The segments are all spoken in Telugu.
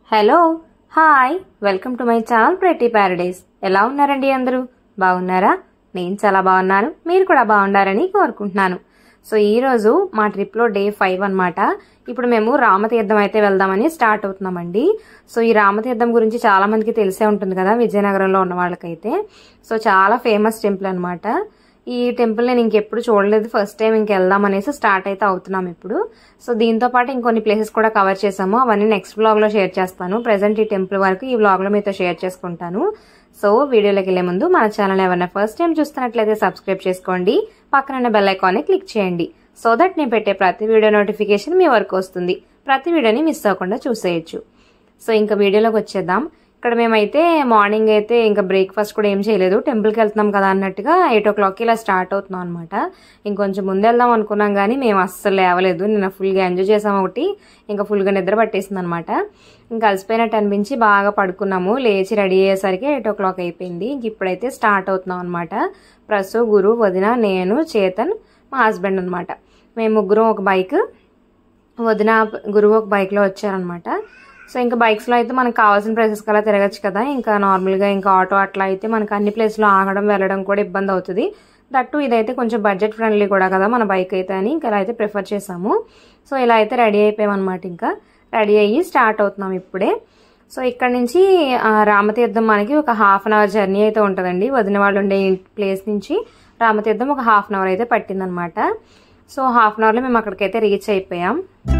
hello hi welcome to my channel pretty paradise ఎలా ఉన్నారండి అందరూ బాగున్నారా నేను చాలా బాగున్నాను మీరు కూడా బాగుండారని కోరుకుంటున్నాను సో ఈ రోజు మా ట్రిప్లో డే ఫైవ్ అన్నమాట ఇప్పుడు మేము రామతీర్థం అయితే వెళ్దామని స్టార్ట్ అవుతున్నామండి సో ఈ రామతీర్థం గురించి చాలా మందికి తెలిసే ఉంటుంది కదా విజయనగరంలో ఉన్న వాళ్ళకైతే సో చాలా ఫేమస్ టెంపుల్ అన్నమాట ఈ టెంపుల్ నేను ఇంకెప్పుడు చూడలేదు ఫస్ట్ టైం ఇంక వెళ్దాం అనేసి స్టార్ట్ అయితే అవుతున్నాం ఇప్పుడు సో దీంతో పాటు ఇంకొన్ని ప్లేసెస్ కూడా కవర్ చేసాము అవన్నీ నెక్స్ట్ బ్లాగ్ లో షేర్ చేస్తాను ప్రెసెంట్ ఈ టెంపుల్ వరకు ఈ బ్లాగ్ లో మీతో షేర్ చేసుకుంటాను సో వీడియోలోకి వెళ్లే ముందు మన ఛానల్ ఎవరైనా ఫస్ట్ టైం చూస్తున్నట్లయితే సబ్స్క్రైబ్ చేసుకోండి పక్కన బెల్ ఐకాన్ని క్లిక్ చేయండి సో దట్ నేను పెట్టే ప్రతి వీడియో నోటిఫికేషన్ మీ వరకు వస్తుంది ప్రతి వీడియోని మిస్ అవ్వకుండా చూసేయచ్చు సో ఇంకా వీడియోలోకి వచ్చేద్దాం ఇక్కడ మేమైతే మార్నింగ్ అయితే ఇంకా బ్రేక్ఫాస్ట్ కూడా ఏం చేయలేదు టెంపుల్కి వెళ్తున్నాం కదా అన్నట్టుగా ఎయిట్ ఓ క్లాక్కి ఇలా స్టార్ట్ అవుతున్నాం అనమాట ఇంకొంచెం ముందు వెళ్దాం అనుకున్నాం కానీ మేము అస్సలు లేవలేదు నిన్న ఫుల్గా ఎంజాయ్ చేసాం ఒకటి ఇంకా ఫుల్గా నిద్ర పట్టేసింది అనమాట ఇంకా అలసిపోయినట్టు అనిపించి బాగా పడుకున్నాము లేచి రెడీ అయ్యేసరికి ఎయిట్ ఓ క్లాక్ అయిపోయింది ఇంక ఇప్పుడైతే స్టార్ట్ అవుతున్నాం అనమాట ప్రసు గురు వదిన నేను చేతన్ మా హస్బెండ్ అనమాట మేము ముగ్గురం ఒక బైక్ వదిన గురువు ఒక బైక్లో వచ్చారనమాట సో ఇంకా బైక్స్లో అయితే మనకు కావాల్సిన ప్లేసెస్కి అలా తిరగచ్చు కదా ఇంకా నార్మల్గా ఇంకా ఆటో అట్లా అయితే మనకు అన్ని ప్లేస్లో ఆగడం వెళ్ళడం కూడా ఇబ్బంది అవుతుంది దట్టు ఇదైతే కొంచెం బడ్జెట్ ఫ్రెండ్లీ కూడా కదా మన బైక్ అయితే అని ఇంకా ఇలా అయితే ప్రిఫర్ చేసాము సో ఇలా అయితే రెడీ అయిపోయామన్నమాట ఇంకా రెడీ అయ్యి స్టార్ట్ అవుతున్నాం ఇప్పుడే సో ఇక్కడ నుంచి రామతీర్థం మనకి ఒక హాఫ్ అన్ అవర్ జర్నీ అయితే ఉంటుందండి వదిన వాళ్ళు ఉండే ప్లేస్ నుంచి రామతీర్థం ఒక హాఫ్ అన్ అవర్ అయితే పట్టిందనమాట సో హాఫ్ అన్ అవర్లో మేము అక్కడికైతే రీచ్ అయిపోయాం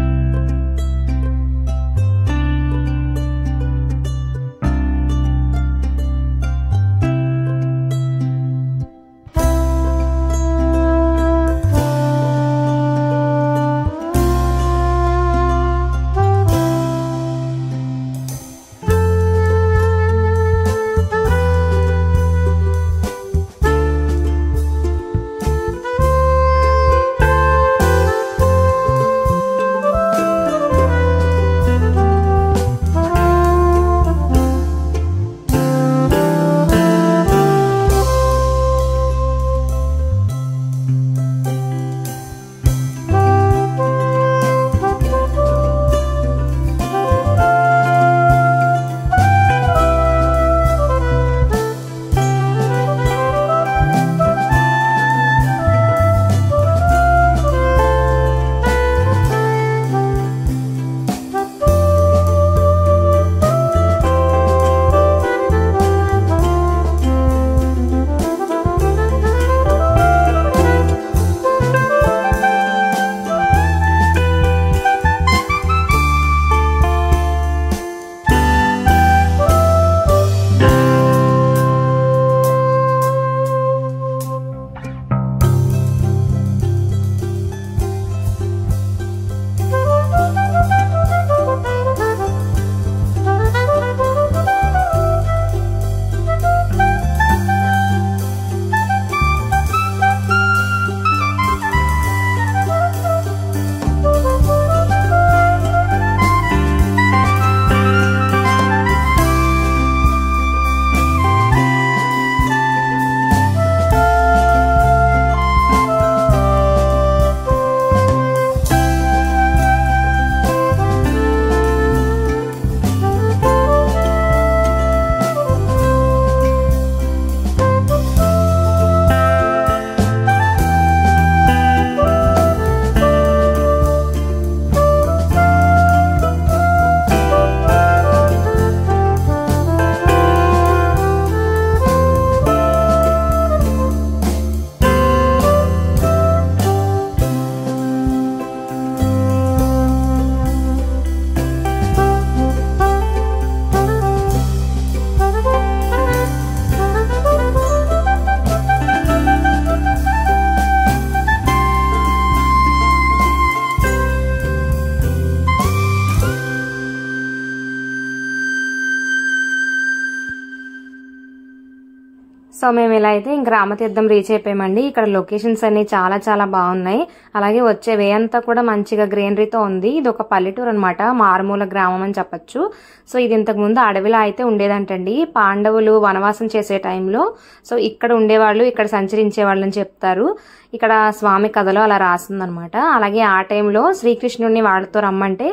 సో మేము ఇలా అయితే ఇంక రామతీర్థం రీచ్ అయిపోయామండి ఇక్కడ లొకేషన్స్ అన్ని చాలా చాలా బాగున్నాయి అలాగే వచ్చే వే అంతా కూడా మంచిగా గ్రీనరీతో ఉంది ఇది ఒక పల్లెటూరు అనమాట మారుమూల గ్రామం అని చెప్పొచ్చు సో ఇది ఇంతకు ముందు అడవిలో అయితే ఉండేదంటండి పాండవులు వనవాసం చేసే టైంలో సో ఇక్కడ ఉండేవాళ్ళు ఇక్కడ సంచరించే వాళ్ళు అని చెప్తారు ఇక్కడ స్వామి కథలో అలా రాసిందనమాట అలాగే ఆ టైంలో శ్రీకృష్ణుడిని వాళ్ళతో రమ్మంటే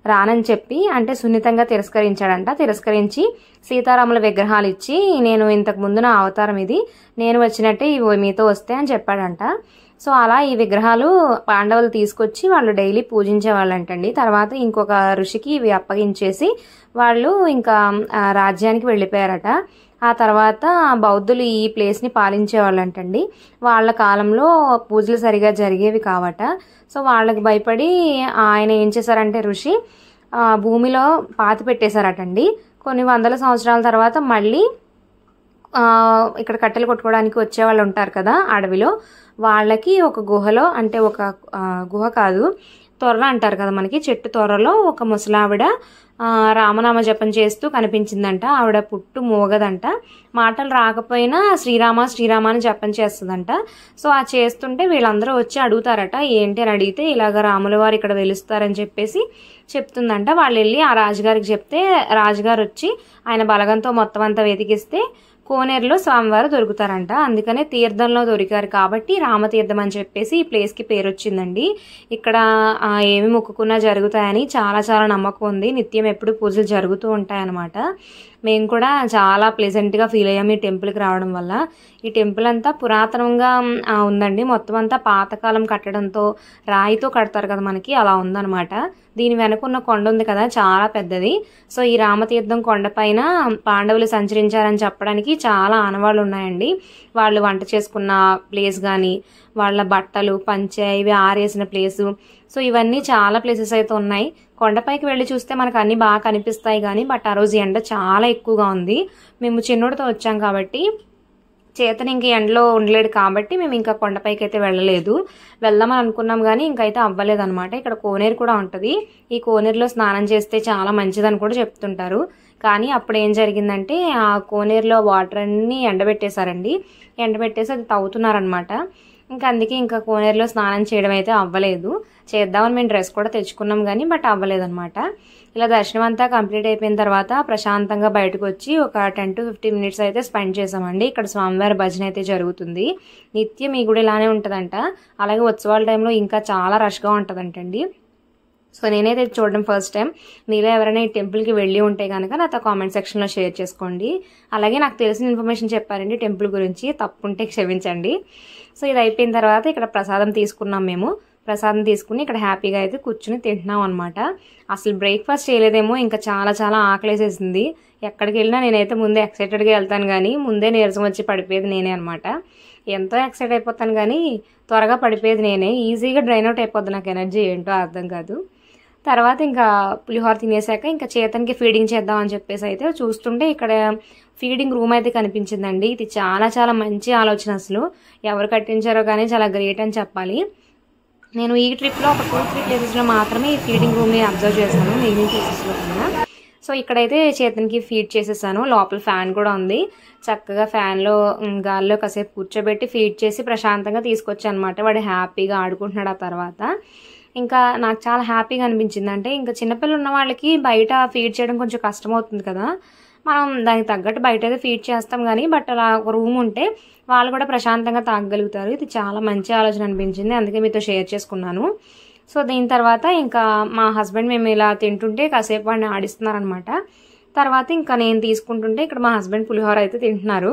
రానని చెప్పి అంటే సున్నితంగా తిరస్కరించాడంట తిరస్కరించి సీతారాముల విగ్రహాలు ఇచ్చి నేను ఇంతకు ముందు నా అవతారం ఇది నేను వచ్చినట్టే ఇవి మీతో వస్తే అని చెప్పాడంట సో అలా ఈ విగ్రహాలు పాండవులు తీసుకొచ్చి వాళ్ళు డైలీ పూజించే వాళ్ళంటండి తర్వాత ఇంకొక ఋషికి ఇవి అప్పగించేసి వాళ్ళు ఇంకా ఆ, రాజ్యానికి వెళ్ళిపోయారట ఆ తర్వాత బౌద్ధులు ఈ ప్లేస్ని పాలించే వాళ్ళంటండి వాళ్ళ కాలంలో పూజలు సరిగా జరిగేవి కావట సో వాళ్ళకి భయపడి ఆయన ఏం చేశారంటే ఋషి ఆ, భూమిలో పాతి పెట్టేశారటండి కొన్ని వందల సంవత్సరాల తర్వాత మళ్ళీ ఆ, ఇక్కడ కట్టెలు కొట్టుకోవడానికి వచ్చే వాళ్ళు ఉంటారు కదా అడవిలో వాళ్ళకి ఒక గుహలో అంటే ఒక ఆ, గుహ కాదు త్వరలో అంటారు కదా మనకి చెట్టు త్వరలో ఒక ముసలావిడ ఆ, రామనామ జపం చేస్తూ కనిపించిందంట ఆవిడ పుట్టు మోగదంట మాటలు రాకపోయినా శ్రీరామ శ్రీరామ అని జపం చేస్తుందంట సో ఆ చేస్తుంటే వీళ్ళందరూ వచ్చి అడుగుతారట ఏంటి అని అడిగితే ఇలాగ రాముల వారు ఇక్కడ వెలుస్తారని చెప్పేసి చెప్తుందంట వాళ్ళు వెళ్ళి ఆ రాజుగారికి చెప్తే రాజుగారు వచ్చి ఆయన బలగంతో మొత్తం అంతా వెతికిస్తే కోనేరులో స్వామివారు దొరుకుతారంట అందుకనే తీర్థంలో దొరికారు కాబట్టి రామతీర్థం అని చెప్పేసి ఈ ప్లేస్కి పేరు వచ్చిందండి ఇక్కడ ఆ, ఏమి మొక్కుకున్నా జరుగుతాయని చాలా చాలా నమ్మకం ఉంది నిత్యం ఎప్పుడు పూజలు జరుగుతూ ఉంటాయన్నమాట మేము కూడా చాలా ప్లెజెంట్గా ఫీల్ అయ్యాం ఈ టెంపుల్కి రావడం వల్ల ఈ టెంపుల్ అంతా పురాతనంగా ఆ, ఉందండి మొత్తం అంతా పాతకాలం కట్టడంతో రాయితో కడతారు కదా మనకి అలా ఉందన్నమాట దీని వెనక ఉన్న కొండ ఉంది కదా చాలా పెద్దది సో ఈ రామతీర్థం కొండపైన పాండవులు సంచరించారని చెప్పడానికి చాలా ఆనవాళ్ళు ఉన్నాయండి వాళ్ళు వంట చేసుకున్న ప్లేస్ కానీ వాళ్ళ బట్టలు పంచె ఇవి ఆరేసిన ప్లేసు సో ఇవన్నీ చాలా ప్లేసెస్ అయితే ఉన్నాయి కొండపైకి వెళ్ళి చూస్తే మనకు అన్ని బాగా కనిపిస్తాయి కానీ బట్ ఆ రోజు ఎండ చాలా ఎక్కువగా ఉంది మేము చిన్నోడితో వచ్చాం కాబట్టి చేతన ఇంక ఎండలో ఉండలేడు కాబట్టి మేము ఇంకా కొండపైకి అయితే వెళ్ళలేదు వెళ్దామని అనుకున్నాం కానీ ఇంకైతే అవ్వలేదు అనమాట ఇక్కడ కోనేరు కూడా ఉంటుంది ఈ కోనేరులో స్నానం చేస్తే చాలా మంచిదని కూడా చెప్తుంటారు కానీ అప్పుడు ఏం జరిగిందంటే ఆ కోనేరులో వాటర్ అన్ని ఎండబెట్టేశారండి ఎండబెట్టేసి అది తవ్వుతున్నారనమాట ఇంకా అందుకే ఇంకా కోనేరులో స్నానం చేయడం అయితే అవ్వలేదు చేద్దామని మేము డ్రెస్ కూడా తెచ్చుకున్నాం కానీ బట్ అవ్వలేదన్నమాట ఇలా దర్శనం అంతా కంప్లీట్ అయిపోయిన తర్వాత ప్రశాంతంగా బయటకు వచ్చి ఒక టెన్ టు ఫిఫ్టీన్ మినిట్స్ అయితే స్పెండ్ చేసామండి ఇక్కడ స్వామివారి భజన అయితే జరుగుతుంది నిత్యం ఈ గుడి ఇలానే ఉంటుందంట అలాగే ఉత్సవాల టైంలో ఇంకా చాలా రష్గా ఉంటుందంటండి సో నేనైతే ఇది చూడడం ఫస్ట్ టైం మీలో ఎవరైనా ఈ టెంపుల్కి వెళ్ళి ఉంటే కనుక నాతో కామెంట్ సెక్షన్లో షేర్ చేసుకోండి అలాగే నాకు తెలిసిన ఇన్ఫర్మేషన్ చెప్పారండి టెంపుల్ గురించి తప్పుంటే క్షమించండి సో ఇది అయిపోయిన తర్వాత ఇక్కడ ప్రసాదం తీసుకున్నాం మేము ప్రసాదం తీసుకుని ఇక్కడ హ్యాపీగా అయితే కూర్చుని తింటున్నాం అనమాట అసలు బ్రేక్ఫాస్ట్ చేయలేదేమో ఇంకా చాలా చాలా ఆకలేసేసింది ఎక్కడికి వెళ్ళినా నేనైతే ముందే ఎక్సైటెడ్గా వెళ్తాను కానీ ముందే నీరసం వచ్చి పడిపోయేది నేనే అనమాట ఎంతో ఎక్సైట్ అయిపోతాను కానీ త్వరగా పడిపోయేది నేనే ఈజీగా డ్రైన్ అవుట్ అయిపోద్ది నాకు ఎనర్జీ ఏంటో అర్థం కాదు తర్వాత ఇంకా పులిహోర తినేసాక ఇంకా చేతనికి ఫీడింగ్ చేద్దాం అని చెప్పేసి అయితే చూస్తుంటే ఇక్కడ ఫీడింగ్ రూమ్ అయితే కనిపించిందండి ఇది చాలా చాలా మంచి ఆలోచన అసలు ఎవరు కట్టించారో కానీ చాలా గ్రేట్ అని చెప్పాలి నేను ఈ ట్రిప్లో ఒక టూ త్రీ ప్లేసెస్లో మాత్రమే ఈ ఫీడింగ్ రూమ్ని అబ్జర్వ్ చేశాను మిగిలిన ప్లేసెస్లో కన్నా సో ఇక్కడైతే చేతనికి ఫీడ్ చేసేసాను లోపల ఫ్యాన్ కూడా ఉంది చక్కగా ఫ్యాన్లో ఉమ్, గాల్లో కాసేపు కూర్చోబెట్టి ఫీడ్ చేసి ప్రశాంతంగా తీసుకొచ్చాను అనమాట వాడు హ్యాపీగా ఆడుకుంటున్నాడు ఆ తర్వాత ఇంకా నాకు చాలా హ్యాపీగా అనిపించింది అంటే ఇంకా చిన్నపిల్లలు ఉన్న వాళ్ళకి బయట ఫీడ్ చేయడం కొంచెం కష్టమవుతుంది కదా మనం దానికి తగ్గట్టు బయట అయితే ఫీడ్ చేస్తాం కానీ బట్ అలా ఒక రూమ్ ఉంటే వాళ్ళు కూడా ప్రశాంతంగా తాగగలుగుతారు ఇది చాలా మంచి ఆలోచన అనిపించింది అందుకే మీతో షేర్ చేసుకున్నాను సో దీని తర్వాత ఇంకా మా హస్బెండ్ మేము ఇలా తింటుంటే కాసేపు వాడిని ఆడిస్తున్నారనమాట తర్వాత ఇంకా నేను తీసుకుంటుంటే ఇక్కడ మా హస్బెండ్ పులిహోర అయితే తింటున్నారు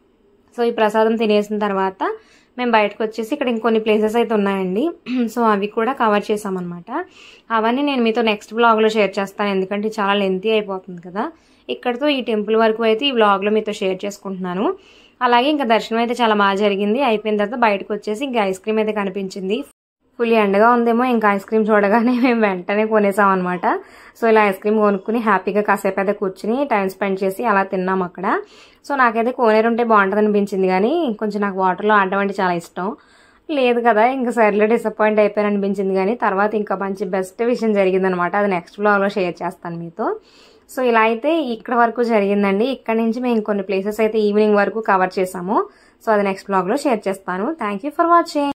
సో ఈ ప్రసాదం తినేసిన తర్వాత మేము బయటకు వచ్చేసి ఇక్కడ ఇంకొన్ని ప్లేసెస్ అయితే ఉన్నాయండి సో అవి కూడా కవర్ చేసామన్నమాట అవన్నీ నేను మీతో నెక్స్ట్ బ్లాగ్లో షేర్ చేస్తాను ఎందుకంటే చాలా లెంతీ అయిపోతుంది కదా ఇక్కడితో ఈ టెంపుల్ వరకు అయితే ఈ బ్లాగ్లో మీతో షేర్ చేసుకుంటున్నాను అలాగే ఇంకా దర్శనం అయితే చాలా బాగా జరిగింది అయిపోయిన తర్వాత బయటకు వచ్చేసి ఇంకా ఐస్ క్రీమ్ అయితే కనిపించింది ఫుల్ ఎండగా ఉందేమో ఇంకా ఐస్ క్రీమ్ చూడగానే మేము వెంటనే కొనేసాం అనమాట సో ఇలా ఐస్ క్రీమ్ కొనుక్కుని హ్యాపీగా కాసేపు అయితే కూర్చుని టైం స్పెండ్ చేసి అలా తిన్నాం అక్కడ సో నాకైతే కోనేరు ఉంటే బాగుంటుంది అనిపించింది కానీ కొంచెం నాకు వాటర్లో ఆడడం అంటే చాలా ఇష్టం లేదు కదా ఇంకా సర్లే డిసప్పాయింట్ అయిపోయాను అనిపించింది కానీ తర్వాత ఇంకా మంచి బెస్ట్ విషయం జరిగిందనమాట అది నెక్స్ట్ బ్లాగ్లో షేర్ చేస్తాను మీతో సో ఇలా అయితే ఇక్కడ వరకు జరిగిందండి ఇక్కడ నుంచి మేము కొన్ని ప్లేసెస్ అయితే ఈవినింగ్ వరకు కవర్ చేసాము సో అది నెక్స్ట్ బ్లాగ్లో షేర్ చేస్తాను థ్యాంక్ యూ ఫర్ వాచింగ్